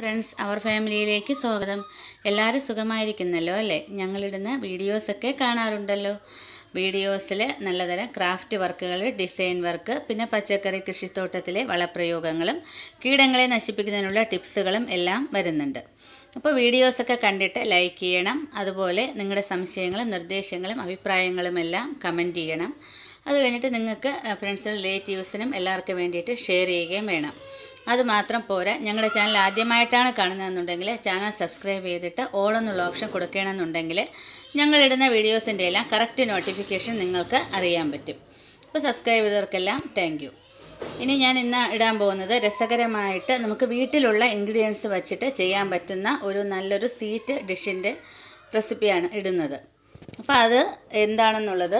friends അവർ ഫാമിലിയിലേക്ക് സ്വാഗതം എല്ലാവരും സുഖമായിരിക്കുന്നല്ലോ അല്ലേ ഞങ്ങളിടുന്ന വീഡിയോസൊക്കെ കാണാറുണ്ടല്ലോ വീഡിയോസിൽ നല്ലതരം ക്രാഫ്റ്റ് വർക്കുകൾ ഡിസൈൻ വർക്ക് പിന്നെ പച്ചക്കറി കൃഷിത്തോട്ടത്തിലെ വളപ്രയോഗങ്ങളും കീടങ്ങളെ നശിപ്പിക്കുന്നതിനുള്ള ടിപ്സുകളും എല്ലാം വരുന്നുണ്ട് അപ്പോൾ വീഡിയോസൊക്കെ കണ്ടിട്ട് ലൈക്ക് ചെയ്യണം അതുപോലെ നിങ്ങളുടെ സംശയങ്ങളും നിർദ്ദേശങ്ങളും അഭിപ്രായങ്ങളും എല്ലാം കമൻറ്റ് ചെയ്യണം അത് കഴിഞ്ഞിട്ട് നിങ്ങൾക്ക് ഫ്രണ്ട്സിനും റിലേറ്റീവ്സിനും എല്ലാവർക്കും വേണ്ടിയിട്ട് ഷെയർ ചെയ്യുകയും വേണം അത് മാത്രം പോരാ ഞങ്ങളുടെ ചാനൽ ആദ്യമായിട്ടാണ് കാണുന്നതെന്നുണ്ടെങ്കിൽ ചാനൽ സബ്സ്ക്രൈബ് ചെയ്തിട്ട് ഓൾ എന്നുള്ള ഓപ്ഷൻ കൊടുക്കണമെന്നുണ്ടെങ്കിൽ ഞങ്ങളിടുന്ന വീഡിയോസിൻ്റെ എല്ലാം കറക്റ്റ് നോട്ടിഫിക്കേഷൻ നിങ്ങൾക്ക് അറിയാൻ പറ്റും അപ്പോൾ സബ്സ്ക്രൈബ് ചെയ്തവർക്കെല്ലാം താങ്ക് യു ഇനി ഞാൻ ഇന്ന് ഇടാൻ പോകുന്നത് രസകരമായിട്ട് നമുക്ക് വീട്ടിലുള്ള ഇൻഗ്രീഡിയൻസ് വച്ചിട്ട് ചെയ്യാൻ പറ്റുന്ന ഒരു നല്ലൊരു സ്വീറ്റ് ഡിഷിൻ്റെ റെസിപ്പിയാണ് ഇടുന്നത് അപ്പോൾ അത് എന്താണെന്നുള്ളത്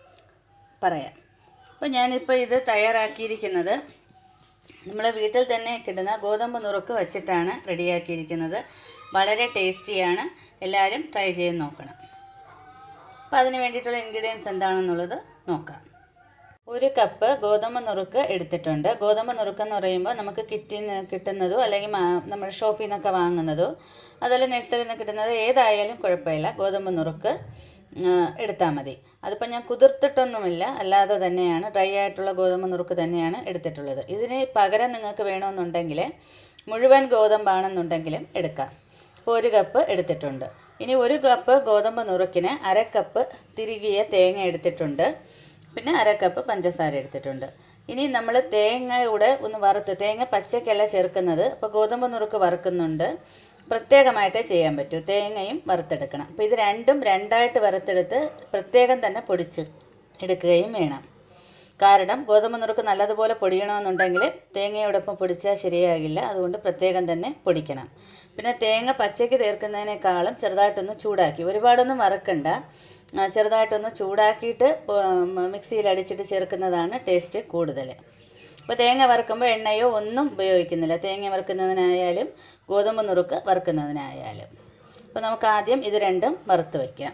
പറയാം അപ്പോൾ ഞാനിപ്പോൾ ഇത് തയ്യാറാക്കിയിരിക്കുന്നത് നമ്മൾ വീട്ടിൽ തന്നെ കിട്ടുന്ന ഗോതമ്പ് നുറുക്ക് വെച്ചിട്ടാണ് റെഡിയാക്കിയിരിക്കുന്നത് വളരെ ടേസ്റ്റിയാണ് എല്ലാവരും ട്രൈ ചെയ്ത് നോക്കണം അപ്പോൾ അതിന് വേണ്ടിയിട്ടുള്ള ഇൻഗ്രീഡിയൻസ് എന്താണെന്നുള്ളത് നോക്കാം ഒരു കപ്പ് ഗോതമ്പ് നുറുക്ക് എടുത്തിട്ടുണ്ട് ഗോതമ്പ് നുറുക്ക് എന്ന് പറയുമ്പോൾ നമുക്ക് കിറ്റിന് കിട്ടുന്നതോ അല്ലെങ്കിൽ മാ- നമ്മൾ ഷോപ്പിൽ നിന്നൊക്കെ വാങ്ങുന്നതോ അതല്ല നഴ്സറിയിൽ നിന്ന് കിട്ടുന്നത് ഏതായാലും കുഴപ്പമില്ല ഗോതമ്പ് നുറുക്ക് എടുത്താൽ മതി അതിപ്പോൾ ഞാൻ കുതിർത്തിട്ടൊന്നുമില്ല അല്ലാതെ തന്നെയാണ് ഡ്രൈ ആയിട്ടുള്ള ഗോതമ്പ് നുറുക്ക് തന്നെയാണ് എടുത്തിട്ടുള്ളത് ഇതിന് പകരം നിങ്ങൾക്ക് വേണമെന്നുണ്ടെങ്കിൽ മുഴുവൻ ഗോതമ്പാണെന്നുണ്ടെങ്കിലും എടുക്കാം ഇപ്പോൾ ഒരു കപ്പ് എടുത്തിട്ടുണ്ട് ഇനി ഒരു കപ്പ് ഗോതമ്പ് നുറുക്കിന് അര കപ്പ് തിരികിയ തേങ്ങ എടുത്തിട്ടുണ്ട് പിന്നെ അര കപ്പ് പഞ്ചസാര എടുത്തിട്ടുണ്ട് ഇനി നമ്മൾ തേങ്ങയുടെ ഒന്ന് വറുത്ത് തേങ്ങ പച്ചക്കല്ല ചേർക്കുന്നത് അപ്പോൾ ഗോതമ്പ് നുറുക്ക് വറുക്കുന്നുണ്ട് പ്രത്യേകമായിട്ടേ ചെയ്യാൻ പറ്റൂ തേങ്ങയും വറുത്തെടുക്കണം അപ്പോൾ ഇത് രണ്ടും രണ്ടായിട്ട് വറുത്തെടുത്ത് പ്രത്യേകം തന്നെ പൊടിച്ച് എടുക്കുകയും വേണം കാരണം ഗോതമ്പ് നുറുക്ക് നല്ലതുപോലെ പൊടിയണമെന്നുണ്ടെങ്കിൽ തേങ്ങയോടൊപ്പം പൊടിച്ചാൽ ശരിയാകില്ല അതുകൊണ്ട് പ്രത്യേകം തന്നെ പൊടിക്കണം പിന്നെ തേങ്ങ പച്ചയ്ക്ക് തീർക്കുന്നതിനേക്കാളും ചെറുതായിട്ടൊന്ന് ചൂടാക്കി ഒരുപാടൊന്നും വറക്കണ്ട ആ, ചെറുതായിട്ടൊന്ന് ചൂടാക്കിയിട്ട് ഉം, മിക്സിയിൽ അടിച്ചിട്ട് ചേർക്കുന്നതാണ് ടേസ്റ്റ് കൂടുതൽ അപ്പോൾ തേങ്ങ വറുക്കുമ്പോൾ എണ്ണയോ ഒന്നും ഉപയോഗിക്കുന്നില്ല തേങ്ങ വറുക്കുന്നതിനായാലും ഗോതമ്പ് നുറുക്ക് വറുക്കുന്നതിനായാലും അപ്പോൾ നമുക്ക് ആദ്യം ഇത് രണ്ടും വറുത്ത് വയ്ക്കാം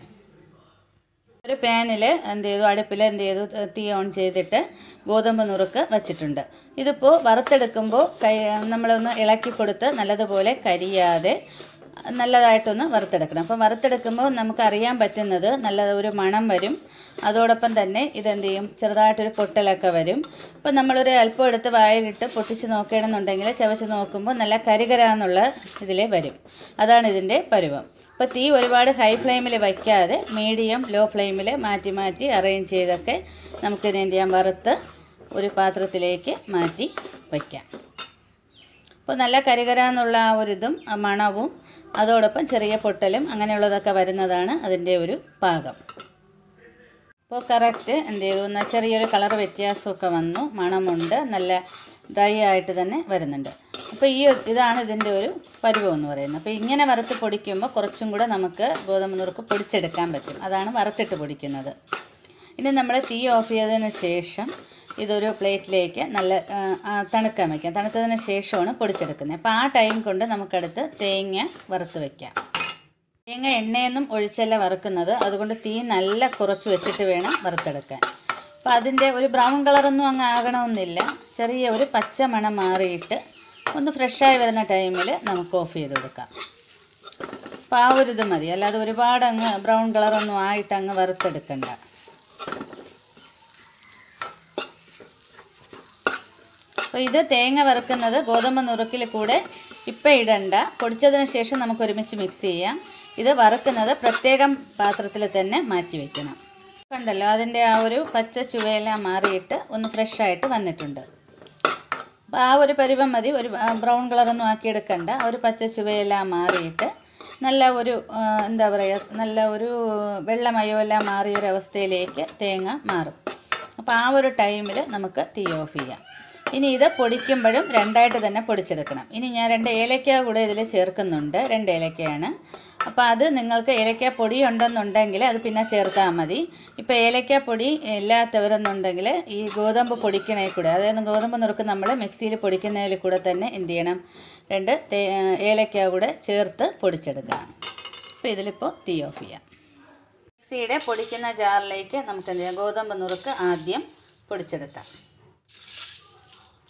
ഒരു പാനിൽ എന്ത് ചെയ്തു അടുപ്പിൽ എന്ത് ചെയ്തു തീ ഓൺ ചെയ്തിട്ട് ഗോതമ്പ് നുറുക്ക് വച്ചിട്ടുണ്ട് ഇതിപ്പോൾ വറുത്തെടുക്കുമ്പോൾ കൈ നമ്മളൊന്ന് ഇളക്കി കൊടുത്ത് നല്ലതുപോലെ കരിയാതെ നല്ലതായിട്ടൊന്ന് വറുത്തെടുക്കണം അപ്പം വറുത്തെടുക്കുമ്പോൾ നമുക്കറിയാൻ പറ്റുന്നത് നല്ല ഒരു മണം വരും അതോടൊപ്പം തന്നെ ഇതെന്ത് ചെയ്യും ചെറുതായിട്ടൊരു പൊട്ടലൊക്കെ വരും അപ്പം നമ്മളൊരു അല്പം എടുത്ത് വായിലിട്ട് പൊട്ടിച്ച് നോക്കുകയാണെന്നുണ്ടെങ്കിൽ ചവച്ച് നോക്കുമ്പോൾ നല്ല കരികരാന്നുള്ള ഇതിൽ വരും അതാണ് ഇതിൻ്റെ പരുവം അപ്പോൾ തീ ഒരുപാട് ഹൈ ഫ്ലെയിമിൽ വയ്ക്കാതെ മീഡിയം ലോ ഫ്ലെയിമിൽ മാറ്റി മാറ്റി അറേഞ്ച് ചെയ്തൊക്കെ നമുക്കിത് എന്ത് ചെയ്യാം വറുത്ത് ഒരു പാത്രത്തിലേക്ക് മാറ്റി വയ്ക്കാം അപ്പോൾ നല്ല കരികരാന്നുള്ള ആ ഒരു ഇതും ആ മണവും അതോടൊപ്പം ചെറിയ പൊട്ടലും അങ്ങനെയുള്ളതൊക്കെ വരുന്നതാണ് അതിൻ്റെ ഒരു പാകം അപ്പോൾ കറക്റ്റ് എന്ത് ചെയ്തു എന്നാൽ ചെറിയൊരു കളർ വ്യത്യാസമൊക്കെ വന്നു മണമുണ്ട് നല്ല ഡ്രൈ ആയിട്ട് തന്നെ വരുന്നുണ്ട് അപ്പോൾ ഈ ഒരു- ഇതാണ് ഇതിൻ്റെ ഒരു പരുവം എന്ന് പറയുന്നത് അപ്പോൾ ഇങ്ങനെ വറുത്ത് പൊടിക്കുമ്പോൾ കുറച്ചും കൂടെ നമുക്ക് ഗോതമ്പ് നുറുക്ക് പൊടിച്ചെടുക്കാൻ പറ്റും അതാണ് വറുത്തിട്ട് പൊടിക്കുന്നത് ഇനി നമ്മൾ തീ ഓഫ് ചെയ്തതിന് ശേഷം ഇതൊരു പ്ലേറ്റിലേക്ക് നല്ല ആ, ആ, തണുക്കാൻ വയ്ക്കാം തണുത്തതിന് ശേഷമാണ് പൊടിച്ചെടുക്കുന്നത് അപ്പോൾ ആ ടൈം കൊണ്ട് നമുക്കടുത്ത് തേങ്ങ വറുത്ത് വയ്ക്കാം തേങ്ങ എണ്ണയൊന്നും ഒഴിച്ചല്ല വറുക്കുന്നത് അതുകൊണ്ട് തീ നല്ല കുറച്ച് വെച്ചിട്ട് വേണം വറുത്തെടുക്കാൻ അപ്പോൾ അതിൻ്റെ ഒരു ബ്രൗൺ കളറൊന്നും അങ്ങ് ആകണമെന്നില്ല ചെറിയ ഒരു പച്ച മണം മാറിയിട്ട് ഒന്ന് ഫ്രഷായി വരുന്ന ടൈമിൽ നമുക്ക് ഓഫ് ചെയ്ത് കൊടുക്കാം അപ്പോൾ ആ ഒരു ഇത് മതി അല്ലാതെ ഒരുപാട് അങ്ങ് ബ്രൗൺ കളറൊന്നും ആയിട്ട് അങ്ങ് വറുത്തെടുക്കണ്ട അപ്പോൾ ഇത് തേങ്ങ വറുക്കുന്നത് ഗോതമ്പ് നുറുക്കിൽ കൂടെ ഇപ്പം ഇടണ്ട പൊടിച്ചതിന് ശേഷം നമുക്ക് ഒരുമിച്ച് മിക്സ് ചെയ്യാം ഇത് വറുക്കുന്നത് പ്രത്യേകം പാത്രത്തിൽ തന്നെ മാറ്റി വയ്ക്കണം കണ്ടല്ലോ അതിൻ്റെ ആ ഒരു പച്ച ചുവയെല്ലാം മാറിയിട്ട് ഒന്ന് ഫ്രഷായിട്ട് വന്നിട്ടുണ്ട് അപ്പോൾ ആ ഒരു പരുവം മതി ഒരു ബ്രൗൺ കളറൊന്നും ആക്കിയെടുക്കണ്ട ആ ഒരു പച്ച ചുവയെല്ലാം മാറിയിട്ട് നല്ല ഒരു ആ, എന്താ പറയുക നല്ല ഒരു വെള്ളമയോ എല്ലാം മാറിയ ഒരു അവസ്ഥയിലേക്ക് തേങ്ങ മാറും അപ്പോൾ ആ ഒരു ടൈമിൽ നമുക്ക് തീ ഓഫ് ചെയ്യാം ഇനി ഇത് പൊടിക്കുമ്പോഴും രണ്ടായിട്ട് തന്നെ പൊടിച്ചെടുക്കണം ഇനി ഞാൻ രണ്ട് ഏലക്ക കൂടെ ഇതിൽ ചേർക്കുന്നുണ്ട് രണ്ട് ഏലക്കയാണ് അപ്പോൾ അത് നിങ്ങൾക്ക് ഏലക്ക പൊടി ഉണ്ടെന്നുണ്ടെങ്കിൽ അത് പിന്നെ ചേർത്താൽ മതി ഇപ്പോൾ ഏലക്ക പൊടി ഇല്ലാത്തവരെന്നുണ്ടെങ്കിൽ ഈ ഗോതമ്പ് പൊടിക്കണേ കൂടെ അതായത് ഗോതമ്പ് നുറുക്ക് നമ്മൾ മിക്സിയിൽ പൊടിക്കുന്നതിൽ കൂടെ തന്നെ എന്ത് ചെയ്യണം രണ്ട് തേ ഏലക്ക കൂടെ ചേർത്ത് പൊടിച്ചെടുക്കുക അപ്പോൾ ഇതിലിപ്പോൾ തീ ഓഫ് ചെയ്യാം മിക്സിയുടെ പൊടിക്കുന്ന ജാറിലേക്ക് നമുക്ക് എന്ത് ചെയ്യാം ഗോതമ്പ് നുറുക്ക് ആദ്യം പൊടിച്ചെടുക്കാം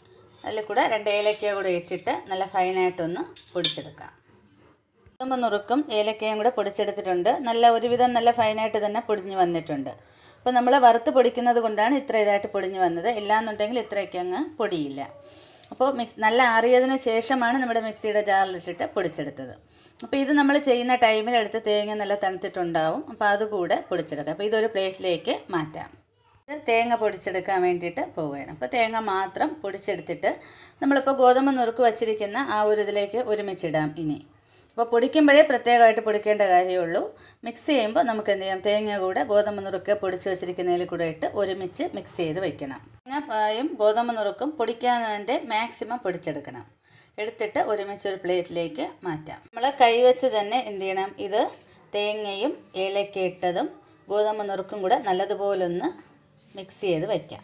അതിൽ കൂടെ രണ്ട് ഏലക്ക കൂടെ ഇട്ടിട്ട് നല്ല ഫൈനായിട്ടൊന്ന് പൊടിച്ചെടുക്കാം ഗോതമ്പ് നുറുക്കും ഏലക്കയും കൂടെ പൊടിച്ചെടുത്തിട്ടുണ്ട് നല്ല ഒരുവിധം നല്ല ഫൈനായിട്ട് തന്നെ പൊടിഞ്ഞ് വന്നിട്ടുണ്ട് അപ്പോൾ നമ്മൾ വറുത്ത് പൊടിക്കുന്നത് കൊണ്ടാണ് ഇത്ര ഇതായിട്ട് പൊടിഞ്ഞ് വന്നത് ഇല്ലാന്നുണ്ടെങ്കിൽ ഇത്രയൊക്കെ അങ്ങ് പൊടിയില്ല അപ്പോൾ മിക്സ് നല്ല ആറിയതിന് ശേഷമാണ് നമ്മുടെ മിക്സിയുടെ ജാറിലിട്ടിട്ട് പൊടിച്ചെടുത്തത് അപ്പോൾ ഇത് നമ്മൾ ചെയ്യുന്ന ടൈമിൽ എടുത്ത് തേങ്ങ നല്ല തണുത്തിട്ടുണ്ടാവും അപ്പോൾ അതുകൂടെ പൊടിച്ചെടുക്കാം അപ്പോൾ ഇതൊരു പ്ലേറ്റിലേക്ക് മാറ്റാം ഇത് തേങ്ങ പൊടിച്ചെടുക്കാൻ വേണ്ടിയിട്ട് പോവുകയാണ് അപ്പോൾ തേങ്ങ മാത്രം പൊടിച്ചെടുത്തിട്ട് നമ്മളിപ്പോൾ ഗോതമ്പ് നുറുക്ക് വച്ചിരിക്കുന്ന ആ ഒരു ഇതിലേക്ക് ഒരുമിച്ചിടാം ഇനി അപ്പോൾ പൊടിക്കുമ്പോഴേ പ്രത്യേകമായിട്ട് പൊടിക്കേണ്ട കാര്യമുള്ളൂ മിക്സ് ചെയ്യുമ്പോൾ നമുക്ക് എന്ത് ചെയ്യാം തേങ്ങ കൂടെ ഗോതമ്പ് നുറുക്ക് പൊടിച്ച് വെച്ചിരിക്കുന്നതിൽ കൂടെ ഇട്ട് ഒരുമിച്ച് മിക്സ് ചെയ്ത് വെക്കണം തേങ്ങയും ഗോതമ്പ് നുറുക്കും പൊടിക്കാനതിൻ്റെ മാക്സിമം പൊടിച്ചെടുക്കണം എടുത്തിട്ട് ഒരുമിച്ച് ഒരു പ്ലേറ്റിലേക്ക് മാറ്റാം നമ്മൾ കൈവച്ച് തന്നെ എന്ത് ചെയ്യണം ഇത് തേങ്ങയും ഏലക്ക ഇട്ടതും ഗോതമ്പ് നുറുക്കും കൂടെ നല്ലതുപോലൊന്ന് മിക്സ് ചെയ്ത് വയ്ക്കാം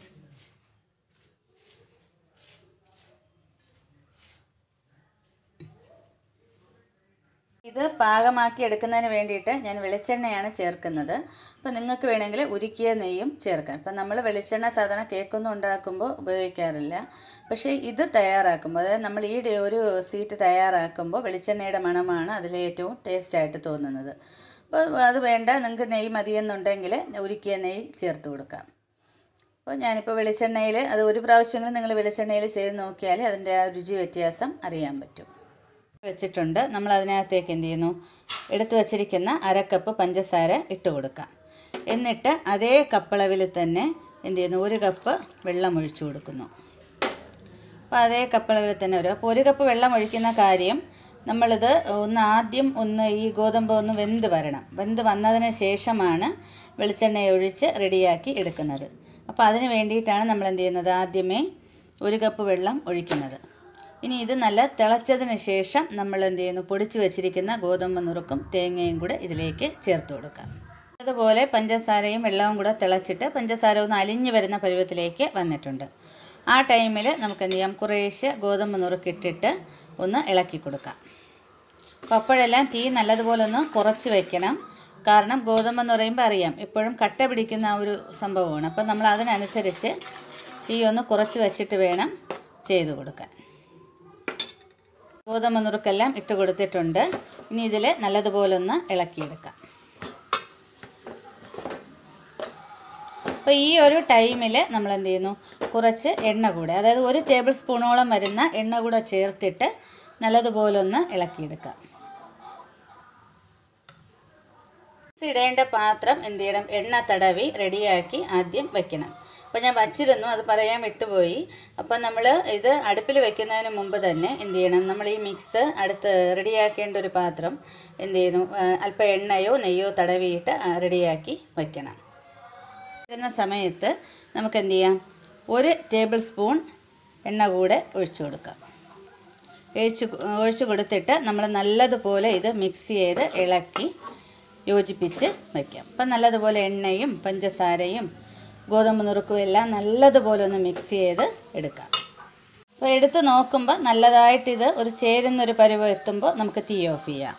ഇത് പാകമാക്കി എടുക്കുന്നതിന് വേണ്ടിയിട്ട് ഞാൻ വെളിച്ചെണ്ണയാണ് ചേർക്കുന്നത് അപ്പോൾ നിങ്ങൾക്ക് വേണമെങ്കിൽ ഉരുക്കിയ നെയ്യും ചേർക്കാം ഇപ്പം നമ്മൾ വെളിച്ചെണ്ണ സാധാരണ കേക്കൊന്നും ഉണ്ടാക്കുമ്പോൾ ഉപയോഗിക്കാറില്ല പക്ഷേ ഇത് തയ്യാറാക്കുമ്പോൾ അതായത് നമ്മൾ ഈ ഡേ- ഒരു സ്വീറ്റ് തയ്യാറാക്കുമ്പോൾ വെളിച്ചെണ്ണയുടെ മണമാണ് അതിൽ ഏറ്റവും ടേസ്റ്റായിട്ട് തോന്നുന്നത് അപ്പോൾ അത് വേണ്ട നിങ്ങൾക്ക് നെയ്യ് മതിയെന്നുണ്ടെങ്കിൽ ഉരുക്കിയ നെയ്യ് ചേർത്ത് കൊടുക്കാം അപ്പോൾ ഞാനിപ്പോൾ വെളിച്ചെണ്ണയിൽ അത് ഒരു പ്രാവശ്യമെങ്കിലും നിങ്ങൾ വെളിച്ചെണ്ണയിൽ ചെയ്ത് നോക്കിയാൽ അതിൻ്റെ ആ രുചി വ്യത്യാസം അറിയാൻ പറ്റും വെച്ചിട്ടുണ്ട് നമ്മൾ അതിനകത്തേക്ക് എന്ത് ചെയ്യുന്നു എടുത്തു വച്ചിരിക്കുന്ന അര കപ്പ് പഞ്ചസാര ഇട്ട് കൊടുക്കാം എന്നിട്ട് അതേ കപ്പളവിൽ തന്നെ എന്ത് ചെയ്യുന്നു ഒരു കപ്പ് വെള്ളം ഒഴിച്ചു കൊടുക്കുന്നു അപ്പോൾ അതേ കപ്പളവിൽ തന്നെ വരും അപ്പോൾ ഒരു കപ്പ് വെള്ളം ഒഴിക്കുന്ന കാര്യം നമ്മളിത് ഒന്ന് ആദ്യം ഒന്ന് ഈ ഗോതമ്പ് ഒന്ന് വെന്ത് വരണം വെന്ത് വന്നതിന് ശേഷമാണ് വെളിച്ചെണ്ണ ഒഴിച്ച് റെഡിയാക്കി എടുക്കുന്നത് അപ്പോൾ അതിന് വേണ്ടിയിട്ടാണ് നമ്മൾ എന്ത് ചെയ്യുന്നത് ആദ്യമേ ഒരു കപ്പ് വെള്ളം ഒഴിക്കുന്നത് ഇനി ഇത് നല്ല തിളച്ചതിന് ശേഷം നമ്മൾ എന്ത് ചെയ്യുന്നു പൊടിച്ചു വെച്ചിരിക്കുന്ന ഗോതമ്പ് നുറുക്കും തേങ്ങയും കൂടെ ഇതിലേക്ക് ചേർത്ത് കൊടുക്കാം അതുപോലെ പഞ്ചസാരയും വെള്ളവും കൂടെ തിളച്ചിട്ട് പഞ്ചസാര ഒന്ന് അലിഞ്ഞു വരുന്ന പരുവത്തിലേക്ക് വന്നിട്ടുണ്ട് ആ ടൈമിൽ നമുക്ക് എന്ത് ചെയ്യാം കുറേശ്ശെ ഗോതമ്പ് നുറുക്കിട്ടിട്ട് ഒന്ന് ഇളക്കി കൊടുക്കാം അപ്പോൾ അപ്പോഴെല്ലാം തീ നല്ലതുപോലെ ഒന്ന് കുറച്ച് വെക്കണം കാരണം ഗോതമ്പ് എന്ന് പറയുമ്പോൾ അറിയാം എപ്പോഴും കട്ട പിടിക്കുന്ന ആ ഒരു സംഭവമാണ് അപ്പം നമ്മൾ അതിനനുസരിച്ച് തീ ഒന്ന് കുറച്ച് വെച്ചിട്ട് വേണം ചെയ്തു കൊടുക്കാൻ ഗോതമ്പ് നുറുക്കെല്ലാം ഇട്ട് കൊടുത്തിട്ടുണ്ട് ഇനി ഇതിൽ നല്ലതുപോലെ ഒന്ന് ഇളക്കിയെടുക്കാം അപ്പോൾ ഈ ഒരു ടൈമിൽ നമ്മൾ എന്ത് ചെയ്യുന്നു കുറച്ച് എണ്ണ കൂടെ അതായത് ഒരു ടേബിൾ സ്പൂണോളം വരുന്ന എണ്ണ കൂടെ ചേർത്തിട്ട് നല്ലതുപോലെ ഒന്ന് ഇളക്കിയെടുക്കാം മിക്സ് ഇടേണ്ട പാത്രം എന്ത് ചെയ്യണം എണ്ണ തടവി റെഡിയാക്കി ആദ്യം വെക്കണം അപ്പോൾ ഞാൻ വച്ചിരുന്നു അത് പറയാൻ വിട്ടുപോയി അപ്പോൾ നമ്മൾ ഇത് അടുപ്പിൽ വെക്കുന്നതിന് മുമ്പ് തന്നെ എന്ത് ചെയ്യണം നമ്മൾ ഈ മിക്സ് അടുത്ത് റെഡിയാക്കേണ്ട ഒരു പാത്രം എന്ത് ചെയ്യുന്നു ആ, അല്പം എണ്ണയോ നെയ്യോ തടവിയിട്ട് ആ, റെഡിയാക്കി വയ്ക്കണം വരുന്ന സമയത്ത് നമുക്ക് എന്ത് ചെയ്യാം ഒരു ടേബിൾ സ്പൂൺ എണ്ണ കൂടെ ഒഴിച്ചു കൊടുക്കാം ഒഴിച്ച് ഒഴിച്ച് കൊടുത്തിട്ട് നമ്മൾ നല്ലതുപോലെ ഇത് മിക്സ് ചെയ്ത് ഇളക്കി യോജിപ്പിച്ച് വയ്ക്കാം അപ്പം നല്ലതുപോലെ എണ്ണയും പഞ്ചസാരയും ഗോതമ്പ് നുറുക്കും എല്ലാം നല്ലതുപോലെ ഒന്ന് മിക്സ് ചെയ്ത് എടുക്കാം അപ്പോൾ എടുത്ത് നോക്കുമ്പോൾ നല്ലതായിട്ട് ഇത് ഒരു ചേരുന്നൊരു പരുവം എത്തുമ്പോൾ നമുക്ക് തീ ഓഫ് ചെയ്യാം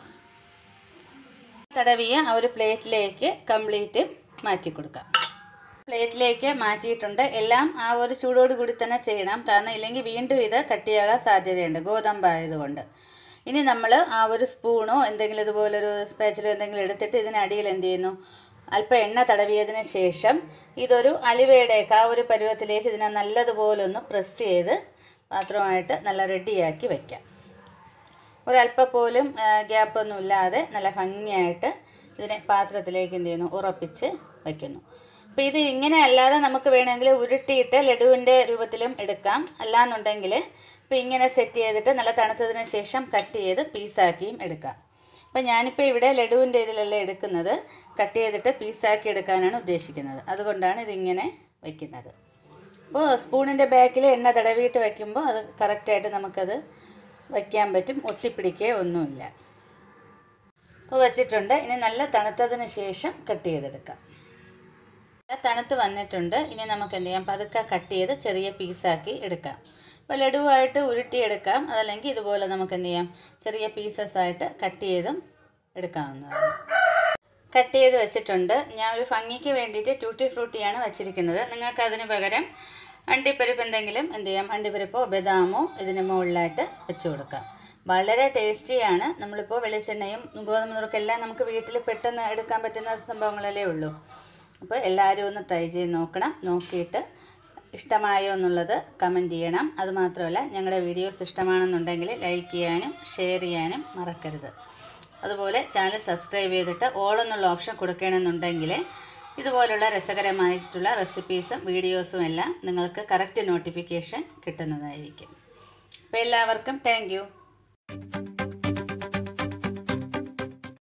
തടവിയ ആ ഒരു പ്ലേറ്റിലേക്ക് കംപ്ലീറ്റ് മാറ്റി കൊടുക്കാം പ്ലേറ്റിലേക്ക് മാറ്റിയിട്ടുണ്ട് എല്ലാം ആ ഒരു ചൂടോട് കൂടി തന്നെ ചെയ്യണം കാരണം ഇല്ലെങ്കിൽ വീണ്ടും ഇത് കട്ടിയാകാൻ സാധ്യതയുണ്ട് ഗോതമ്പായതുകൊണ്ട് ഇനി നമ്മൾ ആ ഒരു സ്പൂണോ എന്തെങ്കിലും ഇതുപോലൊരു സ്പാച്ചിലോ എന്തെങ്കിലും എടുത്തിട്ട് ഇതിനടിയിൽ എന്ത് ചെയ്യുന്നു അല്പം എണ്ണ തടവിയതിന് ശേഷം ഇതൊരു അലുവയുടെയൊക്കെ ആ ഒരു പരുവത്തിലേക്ക് ഇതിനെ നല്ലതുപോലെ ഒന്ന് പ്രസ് ചെയ്ത് പാത്രമായിട്ട് നല്ല റെഡിയാക്കി വയ്ക്കാം ഒരല്പം പോലും ഗ്യാപ്പൊന്നും ഇല്ലാതെ നല്ല ഭംഗിയായിട്ട് ഇതിനെ പാത്രത്തിലേക്ക് എന്ത് ചെയ്യുന്നു ഉറപ്പിച്ച് വയ്ക്കുന്നു അപ്പോൾ ഇത് ഇങ്ങനെ അല്ലാതെ നമുക്ക് വേണമെങ്കിൽ ഉരുട്ടിയിട്ട് ലഡുവിൻ്റെ രൂപത്തിലും എടുക്കാം അല്ലാന്നുണ്ടെങ്കിൽ ഇപ്പോൾ ഇങ്ങനെ സെറ്റ് ചെയ്തിട്ട് നല്ല തണുത്തതിന് ശേഷം കട്ട് ചെയ്ത് പീസാക്കിയും എടുക്കാം അപ്പോൾ ഞാനിപ്പോൾ ഇവിടെ ലഡുവിൻ്റെ ഇതിലല്ല എടുക്കുന്നത് കട്ട് ചെയ്തിട്ട് പീസാക്കി എടുക്കാനാണ് ഉദ്ദേശിക്കുന്നത് അതുകൊണ്ടാണ് ഇതിങ്ങനെ വയ്ക്കുന്നത് അപ്പോൾ സ്പൂണിൻ്റെ ബാക്കിൽ എണ്ണ തടവിയിട്ട് വയ്ക്കുമ്പോൾ അത് കറക്റ്റായിട്ട് നമുക്കത് വയ്ക്കാൻ പറ്റും ഒട്ടിപ്പിടിക്കുകയോ ഒന്നുമില്ല അപ്പോൾ വെച്ചിട്ടുണ്ട് ഇനി നല്ല തണുത്തതിന് ശേഷം കട്ട് ചെയ്തെടുക്കാം നല്ല തണുത്ത് വന്നിട്ടുണ്ട് ഇനി നമുക്ക് എന്ത് ചെയ്യാം പതുക്കെ കട്ട് ചെയ്ത് ചെറിയ പീസാക്കി എടുക്കാം അപ്പോൾ ലഡുവായിട്ട് ഉരുട്ടിയെടുക്കാം അതല്ലെങ്കിൽ ഇതുപോലെ നമുക്ക് എന്ത് ചെയ്യാം ചെറിയ പീസസ് ആയിട്ട് കട്ട് ചെയ്തും എടുക്കാവുന്നതാണ് കട്ട് ചെയ്ത് വെച്ചിട്ടുണ്ട് ഞാൻ ഒരു ഭംഗിക്ക് വേണ്ടിയിട്ട് ട്യൂട്ടി ഫ്രൂട്ടിയാണ് വച്ചിരിക്കുന്നത് നിങ്ങൾക്ക് അതിന് പകരം അണ്ടിപ്പരിപ്പ് എന്തെങ്കിലും എന്ത് ചെയ്യാം അണ്ടിപ്പരിപ്പോ ബദാമോ ഇതിന് മുകളിലായിട്ട് വെച്ച് കൊടുക്കാം വളരെ ടേസ്റ്റിയാണ് നമ്മളിപ്പോൾ വെളിച്ചെണ്ണയും ഗോതമ്പ് നുറുക്കെല്ലാം നമുക്ക് വീട്ടിൽ പെട്ടെന്ന് എടുക്കാൻ പറ്റുന്ന സംഭവങ്ങളല്ലേ ഉള്ളൂ അപ്പോൾ എല്ലാവരും ഒന്ന് ട്രൈ ചെയ്ത് നോക്കണം നോക്കിയിട്ട് ഇഷ്ടമായോ എന്നുള്ളത് കമൻറ്റ് ചെയ്യണം അതുമാത്രമല്ല ഞങ്ങളുടെ വീഡിയോസ് ഇഷ്ടമാണെന്നുണ്ടെങ്കിൽ ലൈക്ക് ചെയ്യാനും ഷെയർ ചെയ്യാനും മറക്കരുത് അതുപോലെ ചാനൽ സബ്സ്ക്രൈബ് ചെയ്തിട്ട് ഓൾ എന്നുള്ള ഓപ്ഷൻ കൊടുക്കണമെന്നുണ്ടെങ്കിൽ ഇതുപോലുള്ള രസകരമായിട്ടുള്ള റെസിപ്പീസും വീഡിയോസും എല്ലാം നിങ്ങൾക്ക് കറക്റ്റ് നോട്ടിഫിക്കേഷൻ കിട്ടുന്നതായിരിക്കും അപ്പോൾ എല്ലാവർക്കും താങ്ക്